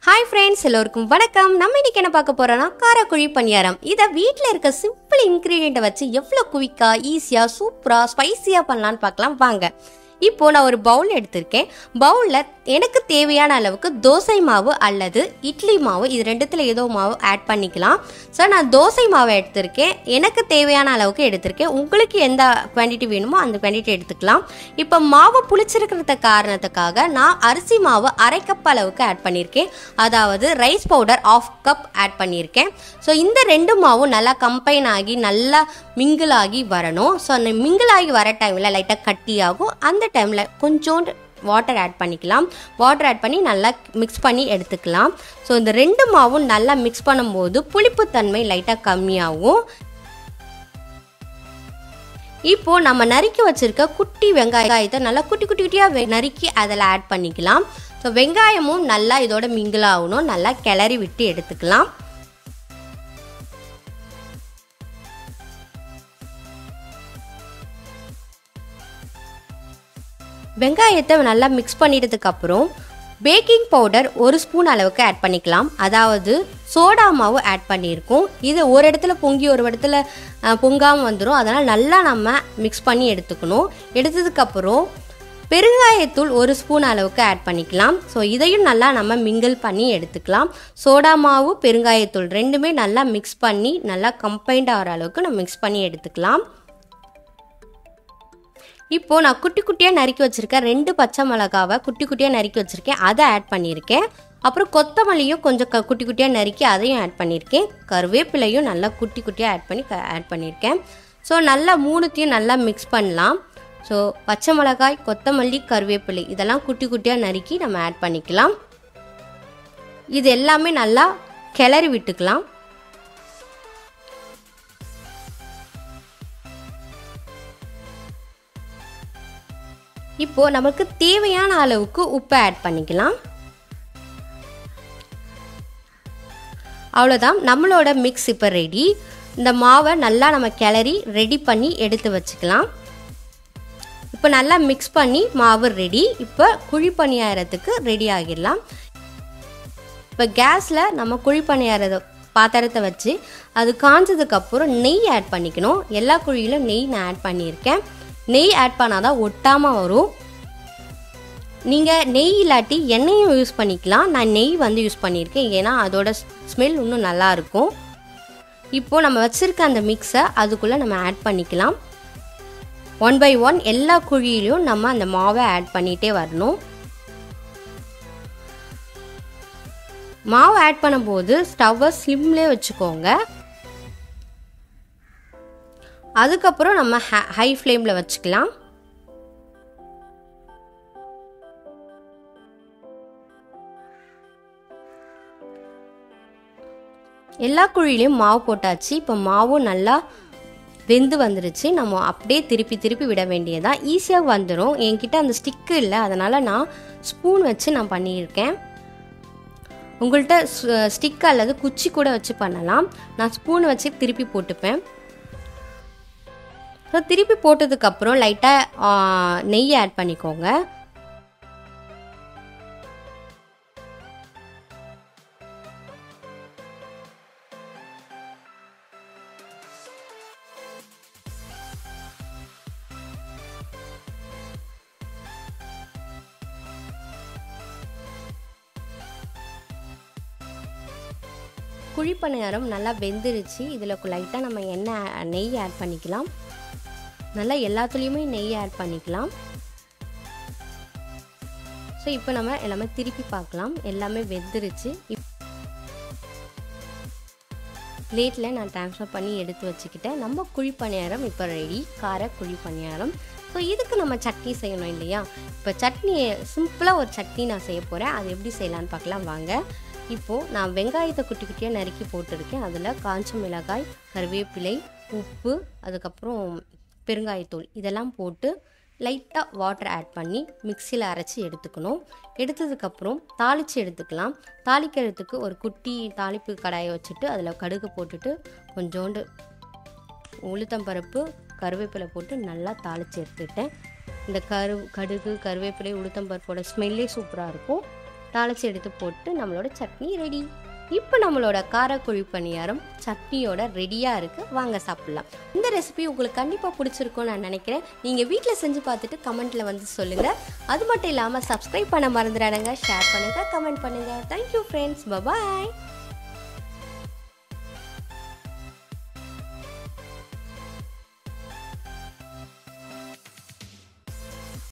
hi friends எல்லோருக்கும் வணக்கம் நம்ம இன்னைக்கு என்ன பார்க்க போறோம்னா காரக்குழி பணியாரம் இதை வீட்டில் இருக்க சிம்பிள் இன்க்ரீடியண்ட்டை வச்சு எவ்வளோ குவிக்காக ஈஸியாக சூப்பராக ஸ்பைசியாக பண்ணலான்னு பார்க்கலாம் வாங்க இப்போ நான் ஒரு பவுல் எடுத்திருக்கேன் பவுலில் எனக்கு தேவையான அளவுக்கு தோசை மாவு அல்லது இட்லி மாவு இது ரெண்டுத்தில் ஏதோ மாவு ஆட் பண்ணிக்கலாம் ஸோ நான் தோசை மாவை எடுத்திருக்கேன் எனக்கு தேவையான அளவுக்கு எடுத்திருக்கேன் உங்களுக்கு எந்த குவான்டிட்டி வேணுமோ அந்த குவான்டிட்டி எடுத்துக்கலாம் இப்போ மாவு புளிச்சிருக்கிறத காரணத்துக்காக நான் அரிசி மாவு அரை கப் அளவுக்கு ஆட் பண்ணியிருக்கேன் அதாவது rice powder of cup add பண்ணியிருக்கேன் ஸோ இந்த ரெண்டு மாவும் நல்லா கம்பைன் ஆகி நல்லா மிங்கிள் ஆகி வரணும் ஸோ அந்த மிங்கிள் ஆகி வர டைமில் லைட்டாக கட்டியாகும் அந்த டைமில் கொஞ்சோண்டு வாட்டர் ஆட் பண்ணிக்கலாம் வாட்டர் ஆட் பண்ணி நல்லா மிக்ஸ் பண்ணி எடுத்துக்கலாம் ஸோ இந்த ரெண்டு மாவும் நல்லா மிக்ஸ் பண்ணும்போது புளிப்புத்தன்மை லைட்டாக கம்மியாகும் இப்போ நம்ம நறுக்கி வச்சிருக்க குட்டி வெங்காயத்தை நல்லா குட்டி குட்டி குட்டியாக நறுக்கி அதில் ஆட் பண்ணிக்கலாம் ஸோ வெங்காயமும் நல்லா இதோட மிங்கிள் ஆகணும் நல்லா கிளறி விட்டு எடுத்துக்கலாம் வெங்காயத்தை நல்லா மிக்ஸ் பண்ணிட்டதுக்கு அப்புறம் பேக்கிங் பவுடர் ஒரு ஸ்பூன் அளவுக்கு ஆட் பண்ணிக்கலாம் அதாவது சோடா மாவு ஆட் பண்ணியிருக்கோம் இது ஒரு இடத்துல பொங்கி ஒரு இடத்துல பொங்காமல் வந்துடும் அதனால் நல்லா நம்ம மிக்ஸ் பண்ணி எடுத்துக்கணும் எடுத்ததுக்கப்புறம் பெருங்காயத்தூள் ஒரு ஸ்பூன் அளவுக்கு ஆட் பண்ணிக்கலாம் ஸோ இதையும் நல்லா நம்ம மிங்கிள் பண்ணி எடுத்துக்கலாம் சோடா மாவு பெருங்காயத்தூள் ரெண்டுமே நல்லா மிக்ஸ் பண்ணி நல்லா கம்பைண்ட் ஆகிற அளவுக்கு நம்ம மிக்ஸ் பண்ணி எடுத்துக்கலாம் இப்போது நான் குட்டி குட்டியாக நறுக்கி வச்சுருக்கேன் ரெண்டு பச்சை மிளகாவை குட்டி குட்டியாக நறுக்கி வச்சுருக்கேன் அதை ஆட் பண்ணியிருக்கேன் அப்புறம் கொத்தமல்லியும் கொஞ்சம் க குட்டி குட்டியாக நறுக்கி அதையும் ஆட் பண்ணியிருக்கேன் கருவேப்பிலையும் நல்லா குட்டி குட்டியாக ஆட் பண்ணி ஆட் பண்ணியிருக்கேன் ஸோ நல்லா மூணுத்தையும் நல்லா மிக்ஸ் பண்ணலாம் ஸோ பச்சை மிளகாய் கொத்தமல்லி கருவேப்பிலை இதெல்லாம் குட்டி குட்டியாக நறுக்கி நம்ம ஆட் பண்ணிக்கலாம் இது எல்லாமே நல்லா கிளறி விட்டுக்கலாம் இப்போது நமக்கு தேவையான அளவுக்கு உப்பை ஆட் பண்ணிக்கலாம் அவ்வளோதான் நம்மளோட மிக்ஸ் இப்போ ரெடி இந்த மாவை நல்லா நம்ம கிளறி ரெடி பண்ணி எடுத்து வச்சுக்கலாம் இப்போ நல்லா மிக்ஸ் பண்ணி மாவு ரெடி இப்போ குழி பணியாரத்துக்கு ரெடி ஆகிடலாம் இப்போ கேஸில் நம்ம குழி பணியாரத்தை பாத்திரத்தை வச்சு அது காஞ்சதுக்கப்புறம் நெய் ஆட் பண்ணிக்கணும் எல்லா குழியிலும் நெய் நான் ஆட் பண்ணியிருக்கேன் நெய் ஆட் பண்ணால் தான் ஒட்டாமல் வரும் நீங்கள் நெய் இல்லாட்டி எண்ணெயும் யூஸ் பண்ணிக்கலாம் நான் நெய் வந்து யூஸ் பண்ணியிருக்கேன் ஏன்னா அதோட ஸ்மெல் இன்னும் நல்லாயிருக்கும் இப்போது நம்ம வச்சுருக்க அந்த மிக்ஸை அதுக்குள்ளே நம்ம ஆட் பண்ணிக்கலாம் ஒன் பை ஒன் எல்லா குழியிலையும் நம்ம அந்த மாவை ஆட் பண்ணிகிட்டே வரணும் மாவு ஆட் பண்ணும்போது ஸ்டவ்வை ஸ்லிம்லே வச்சுக்கோங்க அதுக்கப்புறம் நம்ம ஹை ஃப்ளேமில் வச்சுக்கலாம் எல்லா குழிலையும் மாவு போட்டாச்சு இப்போ மாவும் நல்லா வெந்து வந்துருச்சு நம்ம அப்படியே திருப்பி திருப்பி விட வேண்டியதா ஈஸியாக வந்துடும் என்கிட்ட அந்த ஸ்டிக்கு இல்லை அதனால் நான் ஸ்பூன் வச்சு நான் பண்ணியிருக்கேன் உங்கள்கிட்ட ஸ்டிக் அல்லது குச்சி கூட வச்சு பண்ணலாம் நான் ஸ்பூன் வச்சு திருப்பி போட்டுப்பேன் ஸோ திருப்பி போட்டதுக்கப்புறம் லைட்டாக நெய் ஆட் பண்ணிக்கோங்க குழிப்பணியாரம் நல்லா வெந்துருச்சு இதில் லைட்டாக நம்ம எண்ணெய் நெய் ஆட் பண்ணிக்கலாம் நல்லா எல்லாத்துலேயுமே நெய் ஆட் பண்ணிக்கலாம் ஸோ இப்போ நம்ம எல்லாமே திருப்பி பார்க்கலாம் எல்லாமே வெந்துருச்சு பிளேட்டில் நான் ட்ரான்ஸ்ஃபர் பண்ணி எடுத்து வச்சுக்கிட்டேன் நம்ம குழி பணியாரம் இப்போ ரெடி கார குழி பணியாரம் ஸோ இதுக்கு நம்ம சட்னி செய்யணும் இல்லையா இப்போ சட்னி சிம்பிளாக ஒரு சட்னி நான் செய்ய போகிறேன் அது எப்படி செய்யலான்னு பார்க்கலாம் வாங்க இப்போது நான் வெங்காயத்தை குட்டி குட்டியாக நறுக்கி போட்டிருக்கேன் அதில் காஞ்ச மிளகாய் கருவேப்பிலை உப்பு அதுக்கப்புறம் பெருங்காயத்தூள் இதெல்லாம் போட்டு லைட்டாக வாட்டர் ஆட் பண்ணி மிக்சியில் அரைச்சி எடுத்துக்கணும் எடுத்ததுக்கப்புறம் தாளித்து எடுத்துக்கலாம் தாளிக்கிறதுக்கு ஒரு குட்டி தாளிப்பு கடாயை வச்சுட்டு அதில் கடுகு போட்டுட்டு கொஞ்சோண்டு உளுத்தம்பருப்பு கருவேப்பிலை போட்டு நல்லா தாளித்து எடுத்துக்கிட்டேன் இந்த கரு கடுகு கருவேப்பிலை உளுத்தம்பருப்போட ஸ்மெல்லே சூப்பராக இருக்கும் தாளித்து எடுத்து போட்டு நம்மளோட சட்னி ரெடி இப்போ நம்மளோட காரக்குழி பணியாரம் சட்னியோட ரெடியாக இருக்குது வாங்க சாப்பிட்லாம் இந்த ரெசிபி உங்களுக்கு கண்டிப்பாக பிடிச்சிருக்கும்னு நான் நினைக்கிறேன் நீங்கள் வீட்டில் செஞ்சு பார்த்துட்டு கமெண்ட்டில் வந்து சொல்லுங்கள் அது மட்டும் இல்லாமல் சப்ஸ்கிரைப் பண்ண மறந்துடாதுங்க ஷேர் பண்ணுங்கள் கமெண்ட் பண்ணுங்கள் தேங்க்யூ ஃப்ரெண்ட்ஸ் பபாய்